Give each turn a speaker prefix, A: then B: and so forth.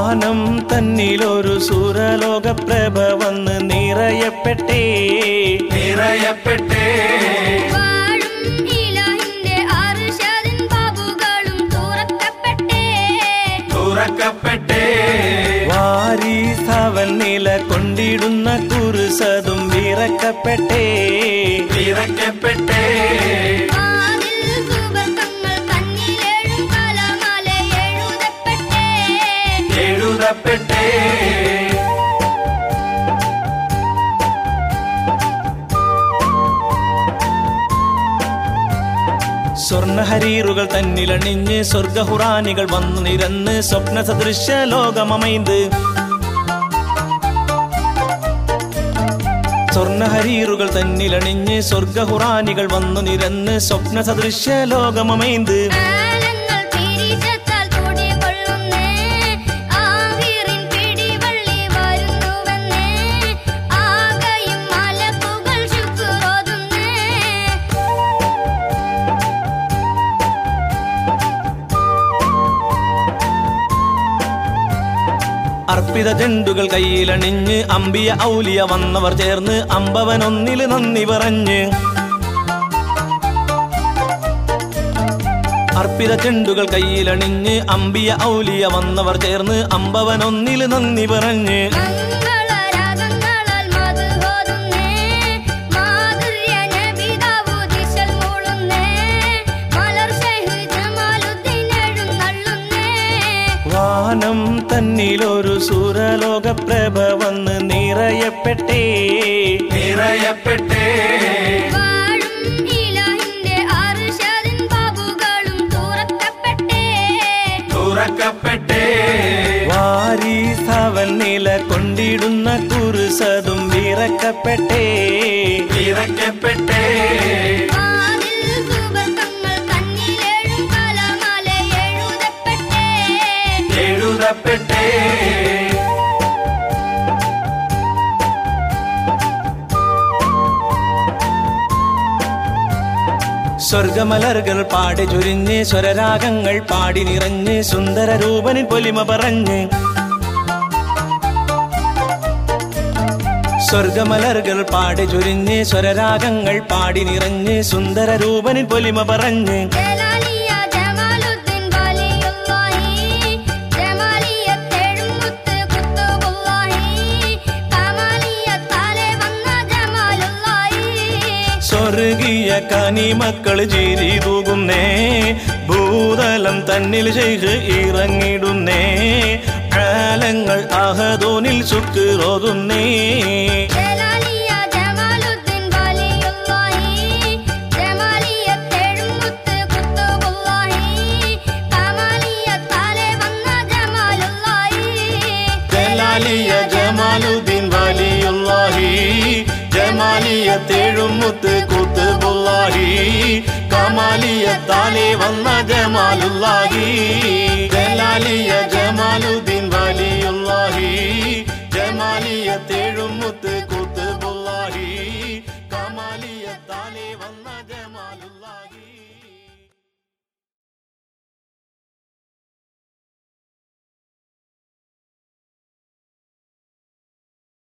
A: വാനം തന്നിലൊരു സുരലോക പ്രഭ വന്ന് നിറയപ്പെട്ടേ
B: നിറയപ്പെട്ടേ
C: വാഴും ഇലാഹിന്റെ അർശദിൻ ബാബുകളും തുറക്കപ്പെട്ടേ
B: തുറക്കപ്പെട്ടേ
A: വാരീസവൻ നില കൊണ്ടിടുന്ന കുറുസതും വിറക്കപ്പെട്ടേ
B: വിറക്കപ്പെട്ടേ
C: വാതിൽ സുബർക്കങ്ങൾ കണ്ണിലേഴും കലമാല എഴുതപ്പെട്ടേ
B: എഴുതപ്പെട്ടേ
A: സ്വർണഹരീറുകൾ തന്നിലണിഞ്ഞ് സ്വർഗഹുറാനികൾ വന്നു നിരന്ന് സ്വപ്ന സദൃശ്യ ലോകമമൈന്ത് സ്വർണഹരീറുകൾ തന്നിലണിഞ്ഞ് സ്വർഗഹുറാനികൾ വന്നു നിരന്ന് സ്വപ്ന സദൃശ്യ ലോകമമൈന്ത്
C: ആലങ്ങൾ പിരിച്ചത്താൽ തുടികൊള്ളുന്നേ ആവിറിൻ പിടിവള്ളി വരുന്നുവെന്നേ ആകയും മലക്കുകൾ ശുക്രോതുന്നേ
A: അർപ്പിത ജണ്ടുകൾ കയ്യിലണിഞ്ഞ് അമ്പിയ ഔലിയ വന്നവർ ചേർന്ന് അമ്പവനൊന്നില് നന്ദി പറഞ്ഞ് അർപ്പിത ചെണ്ടുകൾ കയ്യിലണിഞ്ഞ് അമ്പിയ ഔലിയ വന്നവർ ചേർന്ന് അമ്പവനൊന്നില് നന്ദി പറഞ്ഞ്
C: മംഗളരാഗങ്ങളാൽ മധുഹോതുന്നേ മാധുര്യ നബിദാവൂദിശൽ മൂളുന്നേ മലർ ശൈഖ് ജമാലുദ്ദീൻ എഴുന്നള്ളുന്നേ
A: വാനം തന്നിലൊരു സുരലോക പ്രഭ വന്ന് നിറയപ്പെട്ടേ
B: നിറയപ്പെട്ടേ
C: വാഴും ഇലാഹിന്റെ അർശദിൻ ബാബുകളും തുറക്കപ്പെട്ടേ
B: തുറക്കപ്പെട്ടേ
A: വാരീസവൻ നില കൊണ്ടിടുന്ന കുറുസതും വിറക്കപ്പെട്ടേ
B: വിറക്കപ്പെട്ടേ
C: വാതിൽ സുബർക്കങ്ങൾ കണ്ണിലേഴും കലമാല എഴുതപ്പെട്ടേ
B: എഴുതപ്പെട്ടേ
A: സ്വർഗമലർകൾ പാടി ചുരിഞ്ഞ് സ്വരരാഗങ്ങൾ പാടി നിറഞ്ഞ് സുന്ദര രൂപനിൽ പൊലിമ പറഞ്ഞ് സ്വർഗമലർകൾ പാടി ചുരിഞ്ഞ് സ്വരരാഗങ്ങൾ പാടി നിറഞ്ഞ് സുന്ദര രൂപനിൽ പൊലിമ പറഞ്ഞ്
C: ജലാലിയ ജമാലുദ്ദീൻ വലിയുള്ളാഹി ജമാലിയത്തേഴും മുത്ത് കുത്തുബുള്ളാഹി കമാലിയത്താലെ വന്ന ജമാലുള്ളാഹി
A: സ്വർഗീയ കനി മക്കൾ ചിരി തൂകുന്നേ ഭൂതലം തന്നിൽ ചെയ്ത് ഇറങ്ങിടുന്നേ കാലങ്ങൾ അഹദോനിൽ ശുക്രോതുന്നേ
C: ജലാലിയ ജമാലുദ്ദീൻ വലിയുള്ളാഹി ജമാലിയത്തേഴും മുത്ത് കുത്തുബുള്ളാഹി കമാലിയത്താലെ വന്ന ജമാലുള്ളാഹി
A: ജലാലിയ ജമാലുദ്ദീൻ വലിയുള്ളാഹി ജമാലിയ തേഴുമുത്ത് കുത്തുബുള്ളാഹി കമാലിയത്താലെ വന്ന ജമാലുള്ളാഹി ജലാലിയ ജമാലുദ്ദീൻ വലിയുള്ളാഹി ജമാലിയ തേഴുമുത്ത്